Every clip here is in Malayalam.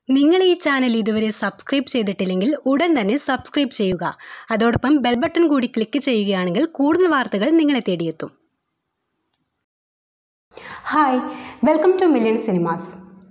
നിങ്ങൾ ഈ ചാനൽ ഇതുവരെ സബ്സ്ക്രൈബ് ചെയ്തിട്ടില്ലെങ്കിൽ ഉടൻ തന്നെ സബ്സ്ക്രൈബ് ചെയ്യുക അതോടൊപ്പം ബെൽ ബട്ടൺ കൂടി ക്ലിക്ക് ചെയ്യുകയാണെങ്കിൽ കൂടുതൽ വാർത്തകൾ നിങ്ങളെ തേടിയെത്തും hi welcome to million cinemas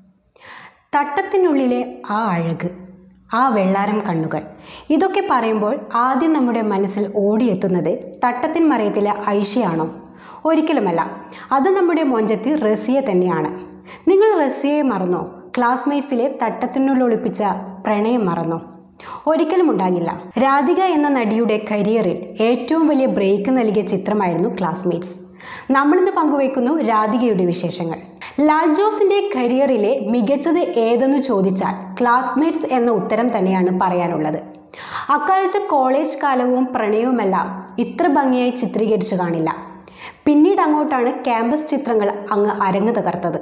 തട്ടത്തിനുള്ളിലെ ആ അഴക് ആ വെള്ളാരം കണ്ണുകൾ ഇതൊക്കെ പറയുമ്പോൾ ആദ്യം നമ്മുടെ മനസ്സിൽ ഓടിയെത്തുന്നത് തട്ടത്തിൻ മറയത്തിലെ ഐഷയാണോ ഒരിക്കലുമല്ല അത് നമ്മുടെ മൊഞ്ചത്തി റസിയ തന്നെയാണ് നിങ്ങൾ റസിയയെ മറന്നോ ക്ലാസ്മേറ്റ്സിലെ തട്ടത്തിനുള്ളിൽ ഒളിപ്പിച്ച പ്രണയം മറന്നോ ഒരിക്കലും ഉണ്ടാകില്ല രാധിക എന്ന നടിയുടെ കരിയറിൽ ഏറ്റവും വലിയ ബ്രേക്ക് നൽകിയ ചിത്രമായിരുന്നു ക്ലാസ്മേറ്റ്സ് നമ്മളിന്ന് പങ്കുവയ്ക്കുന്നു രാധികയുടെ വിശേഷങ്ങൾ ലാൽ ജോസിന്റെ കരിയറിലെ മികച്ചത് ഏതെന്ന് ചോദിച്ചാൽ ക്ലാസ്മേറ്റ്സ് എന്ന ഉത്തരം തന്നെയാണ് പറയാനുള്ളത് അക്കാലത്ത് കോളേജ് കാലവും പ്രണയവുമെല്ലാം ഇത്ര ഭംഗിയായി ചിത്രീകരിച്ചു കാണില്ല പിന്നീട് അങ്ങോട്ടാണ് ക്യാമ്പസ് ചിത്രങ്ങൾ അങ്ങ് അരങ്ങ് തകർത്തത്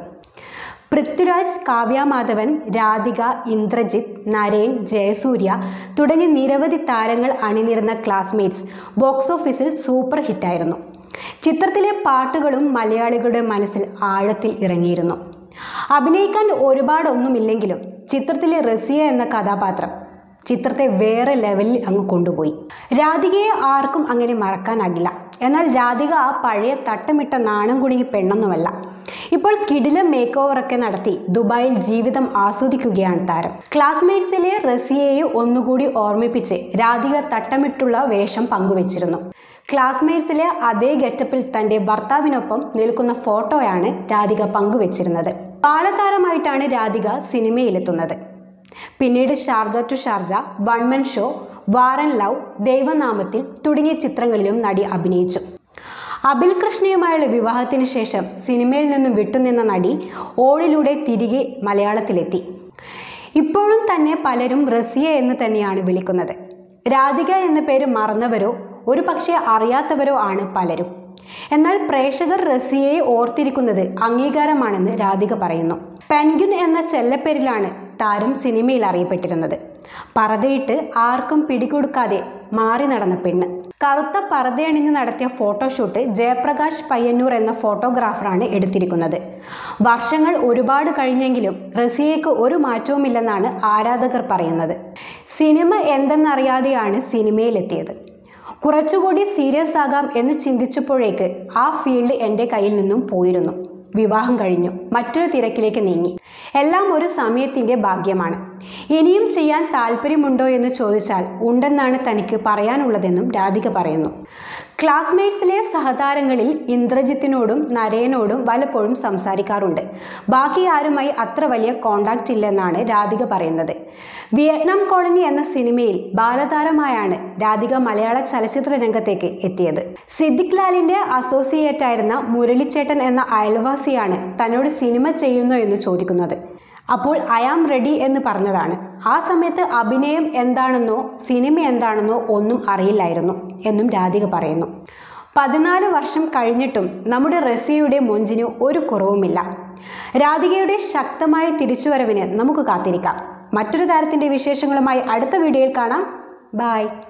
പൃഥ്വിരാജ് കാവ്യമാധവൻ രാധിക ഇന്ദ്രജിത്ത് നരേൻ ജയസൂര്യ തുടങ്ങി നിരവധി താരങ്ങൾ അണിനിരുന്ന ക്ലാസ്മേറ്റ്സ് ബോക്സ് ഓഫീസിൽ സൂപ്പർ ഹിറ്റായിരുന്നു ചിത്രത്തിലെ പാട്ടുകളും മലയാളികളുടെ മനസ്സിൽ ആഴത്തിൽ ഇറങ്ങിയിരുന്നു അഭിനയിക്കാൻ ഒരുപാടൊന്നുമില്ലെങ്കിലും ചിത്രത്തിലെ റസിയ എന്ന കഥാപാത്രം ചിത്രത്തെ വേറെ ലെവലിൽ അങ്ങ് കൊണ്ടുപോയി രാധികയെ ആർക്കും അങ്ങനെ മറക്കാനാകില്ല എന്നാൽ രാധിക ആ പഴയ തട്ടമിട്ട നാണം കുണുങ്ങി പെണ്ണൊന്നുമല്ല ഇപ്പോൾ കിടിലം മേക്ക് ഓവറൊക്കെ നടത്തി ദുബായിൽ ജീവിതം ആസ്വദിക്കുകയാണ് താരം ക്ലാസ്മേറ്റ്സിലെ റസിയയെ ഒന്നുകൂടി ഓർമ്മിപ്പിച്ച് രാധിക തട്ടമിട്ടുള്ള വേഷം പങ്കുവച്ചിരുന്നു ക്ലാസ്മേറ്റ്സിലെ അതേ ഗെറ്റപ്പിൽ തന്റെ ഭർത്താവിനൊപ്പം നിൽക്കുന്ന ഫോട്ടോയാണ് രാധിക പങ്കുവച്ചിരുന്നത് ബാലതാരമായിട്ടാണ് രാധിക സിനിമയിലെത്തുന്നത് പിന്നീട് Sharjah to Sharjah one man show വാറൻ ലവ് ദൈവനാമത്തിൽ തുടങ്ങിയ ചിത്രങ്ങളിലും നടി അഭിനയിച്ചു അബിൽ കൃഷ്ണയുമായുള്ള വിവാഹത്തിന് ശേഷം സിനിമയിൽ നിന്നും വിട്ടുനിന്ന നടി ഓളിലൂടെ തിരികെ മലയാളത്തിലെത്തി ഇപ്പോഴും തന്നെ പലരും റസിയ എന്ന് തന്നെയാണ് വിളിക്കുന്നത് രാധിക എന്ന പേര് മറന്നവരോ ഒരു പക്ഷേ അറിയാത്തവരോ ആണ് പലരും എന്നാൽ പ്രേക്ഷകർ റസിയയെ ഓർത്തിരിക്കുന്നത് അംഗീകാരമാണെന്ന് രാധിക പറയുന്നു പെൻഗ്യുൻ എന്ന ചെല്ലപ്പേരിലാണ് താരം സിനിമയിൽ അറിയപ്പെട്ടിരുന്നത് പറതയിട്ട് ആർക്കും പിടികൊടുക്കാതെ മാറി നടന്ന പെണ്ണ് കറുത്ത പറതയണിഞ്ഞ് നടത്തിയ ഫോട്ടോഷൂട്ട് ജയപ്രകാശ് പയ്യന്നൂർ എന്ന ഫോട്ടോഗ്രാഫറാണ് എടുത്തിരിക്കുന്നത് വർഷങ്ങൾ ഒരുപാട് കഴിഞ്ഞെങ്കിലും റസിയയ്ക്ക് ഒരു മാറ്റവുമില്ലെന്നാണ് ആരാധകർ പറയുന്നത് സിനിമ എന്തെന്നറിയാതെയാണ് സിനിമയിലെത്തിയത് കുറച്ചുകൂടി സീരിയസ് ആകാം എന്ന് ചിന്തിച്ചപ്പോഴേക്ക് ആ ഫീൽഡ് എൻ്റെ കയ്യിൽ നിന്നും പോയിരുന്നു വിവാഹം കഴിഞ്ഞു മറ്റൊരു തിരക്കിലേക്ക് നീങ്ങി എല്ലാം ഒരു സമയത്തിൻ്റെ ഭാഗ്യമാണ് ഇനിയും ചെയ്യാൻ താല്പര്യമുണ്ടോ എന്ന് ചോദിച്ചാൽ ഉണ്ടെന്നാണ് തനിക്ക് പറയാനുള്ളതെന്നും രാധിക പറയുന്നു ക്ലാസ്മേറ്റ്സിലെ സഹതാരങ്ങളിൽ ഇന്ദ്രജിത്തിനോടും നരയനോടും പലപ്പോഴും സംസാരിക്കാറുണ്ട് ബാക്കി ആരുമായി അത്ര വലിയ കോണ്ടാക്റ്റ് ഇല്ലെന്നാണ് രാധിക പറയുന്നത് വിയറ്റ്നാം കോളനി എന്ന സിനിമയിൽ ബാലതാരമായാണ് രാധിക മലയാള ചലച്ചിത്ര രംഗത്തേക്ക് എത്തിയത് സിദ്ദിഖ് ലാലിന്റെ അസോസിയേറ്റ് ആയിരുന്ന മുരളിച്ചേട്ടൻ എന്ന അയൽവാസിയാണ് തന്നോട് സിനിമ ചെയ്യുന്നു എന്ന് ചോദിക്കുന്നത് അപ്പോൾ ഐ ആം റെഡി എന്ന് പറഞ്ഞതാണ് ആ സമയത്ത് അഭിനയം എന്താണെന്നോ സിനിമ എന്താണെന്നോ ഒന്നും അറിയില്ലായിരുന്നു എന്നും രാധിക പറയുന്നു പതിനാല് വർഷം കഴിഞ്ഞിട്ടും നമ്മുടെ റസിയയുടെ മൊഞ്ചിന് ഒരു കുറവുമില്ല രാധികയുടെ ശക്തമായ തിരിച്ചുവരവിന് നമുക്ക് കാത്തിരിക്കാം മറ്റൊരു താരത്തിൻ്റെ വിശേഷങ്ങളുമായി അടുത്ത വീഡിയോയിൽ കാണാം ബായ്